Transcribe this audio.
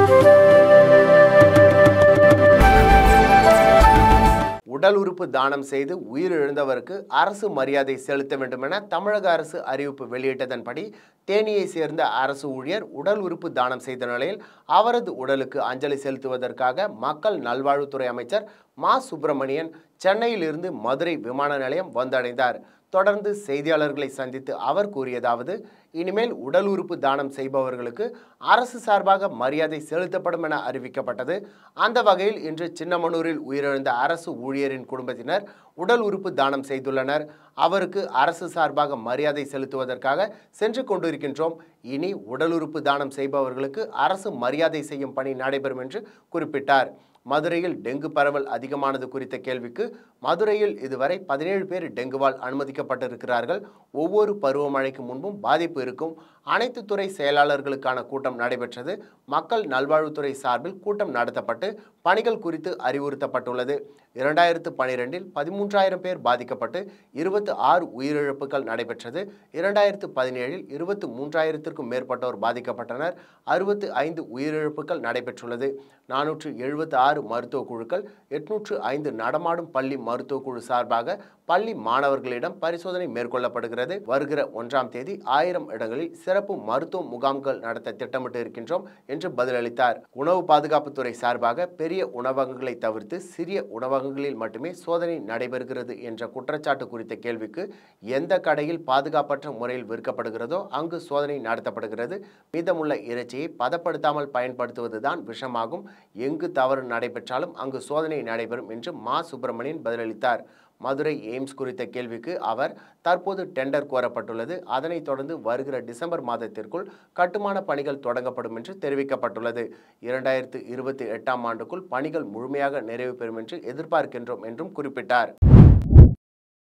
உடல் உறுப்பு தானம் செய்து உயிரிழந்தவருக்கு அரசு மரியாதை செலுத்த வேண்டும் என தமிழக அரசு அறிவிப்பு வெளியிட்டதன்படி தேனியை சேர்ந்த அரசு ஊழியர் உடல் உறுப்பு தானம் செய்த நிலையில் அவரது உடலுக்கு அஞ்சலி செலுத்துவதற்காக மக்கள் நல்வாழ்வுத்துறை அமைச்சர் மா சுப்பிரமணியன் சென்னையிலிருந்து மதுரை விமான நிலையம் வந்தடைந்தார் தொடர்ந்து செய்தியாளர்களை சந்தித்து அவர் கூறியதாவது இனிமேல் உடல் உறுப்பு தானம் செய்பவர்களுக்கு அரசு சார்பாக மரியாதை செலுத்தப்படும் என அறிவிக்கப்பட்டது அந்த வகையில் இன்று சின்னமனூரில் உயிரிழந்த அரசு ஊழியரின் குடும்பத்தினர் உடல் உறுப்பு தானம் செய்துள்ளனர் அவருக்கு அரசு சார்பாக மரியாதை செலுத்துவதற்காக சென்று கொண்டிருக்கின்றோம் இனி உடல் உறுப்பு தானம் செய்பவர்களுக்கு அரசு மரியாதை செய்யும் பணி நடைபெறும் என்று குறிப்பிட்டார் மதுரையில் டெங்கு பரவல் அதிகமானது குறித்த கேள்விக்கு மதுரையில் இதுவரை பதினேழு பேர் டெங்குவால் அனுமதிக்கப்பட்டிருக்கிறார்கள் ஒவ்வொரு பருவமழைக்கு முன்பும் பாதிப்பு இருக்கும் அனைத்து துறை செயலாளர்களுக்கான கூட்டம் நடைபெற்றது மக்கள் நல்வாழ்வுத்துறை சார்பில் கூட்டம் நடத்தப்பட்டு பணிகள் குறித்து அறிவுறுத்தப்பட்டுள்ளது இரண்டாயிரத்து பனிரெண்டில் பதிமூன்றாயிரம் பேர் பாதிக்கப்பட்டு இருபத்து ஆறு உயிரிழப்புகள் நடைபெற்றது இரண்டாயிரத்து பதினேழில் இருபத்து மூன்றாயிரத்திற்கும் மேற்பட்டோர் பாதிக்கப்பட்டனர் அறுபத்து ஐந்து உயிரிழப்புகள் நடைபெற்றுள்ளது நானூற்று எழுபத்து ஆறு மருத்துவ குழுக்கள் எட்நூற்று ஐந்து நடமாடும் பள்ளி மருத்துவ குழு சார்பாக பள்ளி மாணவர்களிடம் பரிசோதனை மேற்கொள்ளப்படுகிறது வருகிற ஒன்றாம் தேதி ஆயிரம் இடங்களில் சிறப்பு மருத்துவ முகாம்கள் நடத்த திட்டமிட்டு இருக்கின்றோம் என்று பதிலளித்தார் உணவு பாதுகாப்புத்துறை சார்பாக பெரிய உணவகங்களை தவிர்த்து சிறிய உணவகங்களில் மட்டுமே சோதனை நடைபெறுகிறது என்ற குற்றச்சாட்டு குறித்த கேள்விக்கு எந்த கடையில் பாதுகாப்பற்ற முறையில் விற்கப்படுகிறதோ அங்கு சோதனை நடத்தப்படுகிறது மீதமுள்ள இறைச்சியை பதப்படுத்தாமல் பயன்படுத்துவதுதான் விஷமாகும் எங்கு தவறு நடைபெற்றாலும் அங்கு சோதனை நடைபெறும் என்று மா சுப்பிரமணியன் பதிலளித்தார் மதுரை எய்ம்ஸ் குறித்த கேள்விக்கு அவர் தற்போது டெண்டர் கோரப்பட்டுள்ளது அதனைத் தொடர்ந்து வருகிற டிசம்பர் மாதத்திற்குள் கட்டுமான பணிகள் தொடங்கப்படும் என்று தெரிவிக்கப்பட்டுள்ளது இரண்டாயிரத்து இருபத்தி எட்டாம் ஆண்டுக்குள் பணிகள் முழுமையாக நிறைவு பெறும் என்று எதிர்பார்க்கின்றோம் என்றும் குறிப்பிட்டார்